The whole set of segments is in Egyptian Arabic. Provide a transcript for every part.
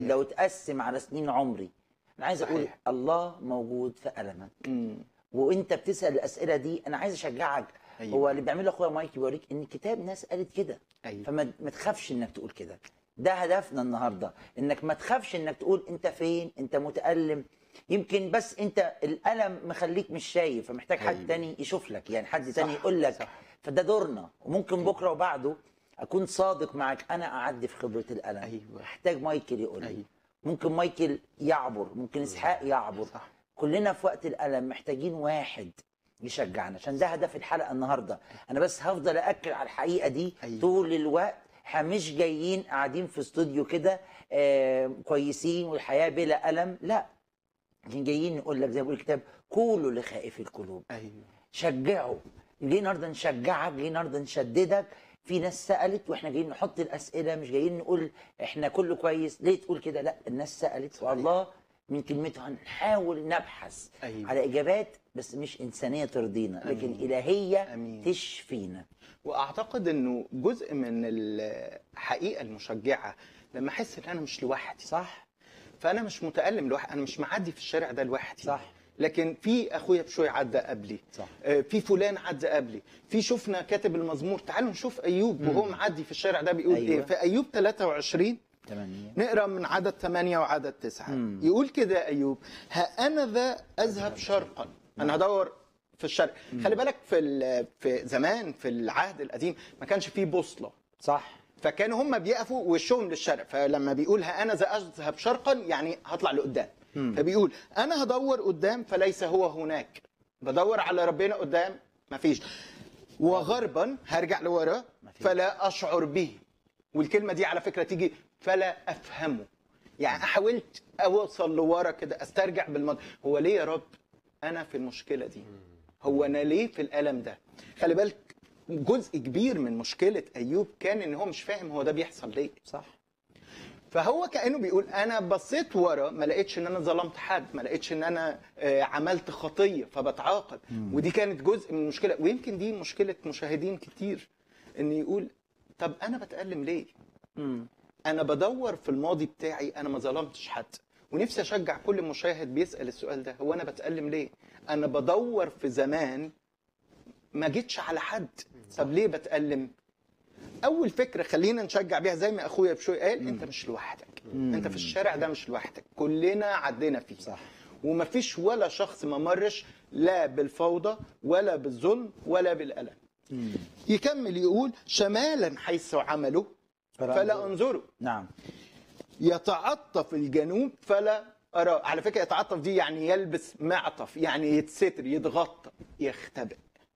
لو اتقسم على سنين عمري انا عايز اقول صحيح. الله موجود في المك مم. وانت بتسال الاسئله دي انا عايز اشجعك أيوة. هو اللي بيعمله اخويا مايك بيوريك ان الكتاب ناس قالت كده أيوة. فما ما تخافش انك تقول كده ده هدفنا النهارده انك ما تخافش انك تقول انت فين انت متالم يمكن بس انت الالم مخليك مش شايف فمحتاج حد أيوة. تاني يشوف لك يعني حد تاني صح، يقول لك صح. فده دورنا وممكن بكره وبعده اكون صادق معك انا اعدي في خبره الالم أيوة. محتاج مايكل يقول لي أيوة. ممكن مايكل يعبر ممكن اسحاق يعبر صح. كلنا في وقت الالم محتاجين واحد يشجعنا عشان ده هدف الحلقه النهارده انا بس هفضل اكد على الحقيقه دي أيوة. طول الوقت احنا مش جايين قاعدين في استوديو كده آه كويسين والحياه بلا الم لا لكن جايين نقول لك زي ما بيقول الكتاب قولوا لخائف القلوب ايوه شجعوا جايين النهارده نشجعك جايين النهارده نشددك في ناس سالت واحنا جايين نحط الاسئله مش جايين نقول احنا كله كويس ليه تقول كده لا الناس سالت والله من كلمته هنحاول نبحث أيوة. على اجابات بس مش انسانيه ترضينا لكن الهيه أمين. تشفينا واعتقد انه جزء من الحقيقه المشجعه لما احس ان انا مش لوحدي صح فانا مش متالم لوحدي انا مش معدي في الشارع ده لوحدي صح. لكن في اخويا بشوي عدى قبلي صح. آه، في فلان عدى قبلي في شفنا كاتب المزمور تعالوا نشوف ايوب وهو معدي في الشارع ده بيقول أيوة. ايه في ايوب 23 تمام نقرا من عدد 8 وعدد 9 مم. يقول كده ايوب ها انا ذا اذهب شرقا انا هدور في الشرق خلي بالك في ال- في زمان في العهد القديم ما كانش فيه بوصله صح فكانوا هم بيقفوا وشهم للشرق فلما بيقول ها انا ذا اذهب شرقا يعني هطلع لقدام فبيقول انا هدور قدام فليس هو هناك بدور على ربنا قدام مفيش وغربا هرجع لورا مفيش. فلا اشعر به والكلمه دي على فكره تيجي فلا افهمه يعني حاولت اوصل لورا كده استرجع بالماضي هو ليه يا رب انا في المشكله دي هو انا ليه في الالم ده خلي بالك جزء كبير من مشكله ايوب كان ان هو مش فاهم هو ده بيحصل ليه صح فهو كانه بيقول انا بصيت ورا ما لقيتش ان انا ظلمت حد ما لقيتش ان انا آه، عملت خطيه فبتعاقب ودي كانت جزء من المشكله ويمكن دي مشكله مشاهدين كتير ان يقول طب انا بتالم ليه مم. انا بدور في الماضي بتاعي انا ما ظلمتش حد ونفسي اشجع كل مشاهد بيسال السؤال ده هو انا بتالم ليه انا بدور في زمان ما جيتش على حد طب ليه بتالم اول فكره خلينا نشجع بيها زي ما اخويا بشوي قال انت مش لوحدك انت في الشارع ده مش لوحدك كلنا عدينا فيه صح. ومفيش ولا شخص ما مرش لا بالفوضى ولا بالظلم ولا بالالم يكمل يقول شمالا حيث عملوا فلا انظروا نعم يتعطف الجنوب فلا أرى على فكرة يتعطف دي يعني يلبس معطف يعني يتستر يتغطى يختبئ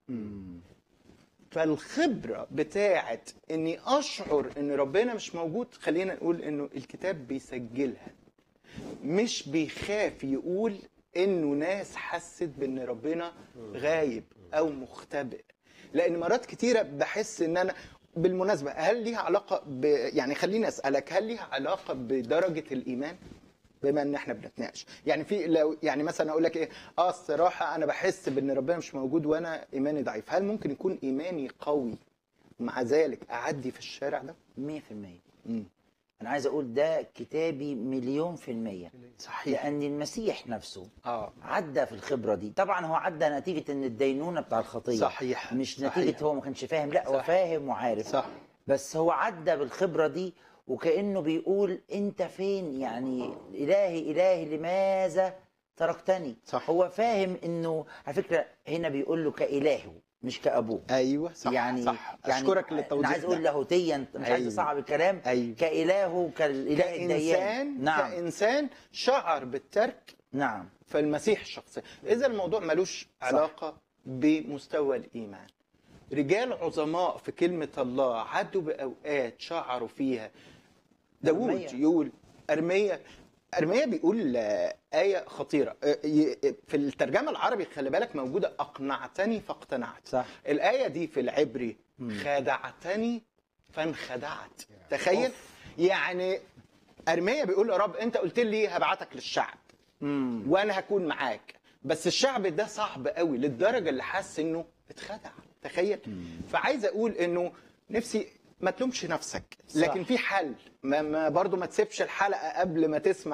فالخبرة بتاعت اني اشعر ان ربنا مش موجود خلينا نقول انه الكتاب بيسجلها مش بيخاف يقول انه ناس حست بان ربنا غايب او مختبئ لان مرات كتيره بحس ان انا بالمناسبه هل ليها علاقه ب... يعني خليني اسالك هل ليها علاقه بدرجه الايمان بما ان احنا بنتناقش يعني في لو يعني مثلا اقول لك ايه اه الصراحه انا بحس بان ربنا مش موجود وانا ايماني ضعيف هل ممكن يكون ايماني قوي ومع ذلك اعدي في الشارع ده 100% مم. انا عايز اقول ده كتابي مليون في المية صحيح لان المسيح نفسه اه عدى في الخبره دي طبعا هو عدى نتيجه ان الدينونه بتاع الخطيه صحيح. مش صحيح. نتيجه هو ما كانش فاهم لا هو صح. فاهم وعارف صح. بس هو عدى بالخبره دي وكانه بيقول انت فين يعني الهي الهي لماذا تركتني صح. هو فاهم انه على فكره هنا بيقول له كالهه مش كابوه ايوه صح يعني صح يعني اشكرك انا للتوضيح عايز اقول ده. لاهوتيا مش عايز أيوة. اصعب الكلام أيوة. كالهه كالاله الديان كإنسان نعم كإنسان شعر بالترك نعم فالمسيح شخصيا إذا الموضوع ملوش علاقة بمستوى الإيمان رجال عظماء في كلمة الله عدوا بأوقات شعروا فيها داوود أرميا. يقول أرمية أرمية بيقول آه، آية خطيرة آه، ي- في الترجمة العربي خلي بالك موجودة أقنعتني فاقتنعت صح. الآية دي في العبري خدعتني فانخدعت تخيل يعني أرمية بيقول يا رب أنت قلت لي هبعتك للشعب وانا هكون معاك بس الشعب ده صعب قوي للدرجه اللي حس انه اتخدع تخيل فعايز اقول انه نفسي ما تلومش نفسك صح. لكن في حل ما, ما برضو ما تسيبش الحلقه قبل ما تسمع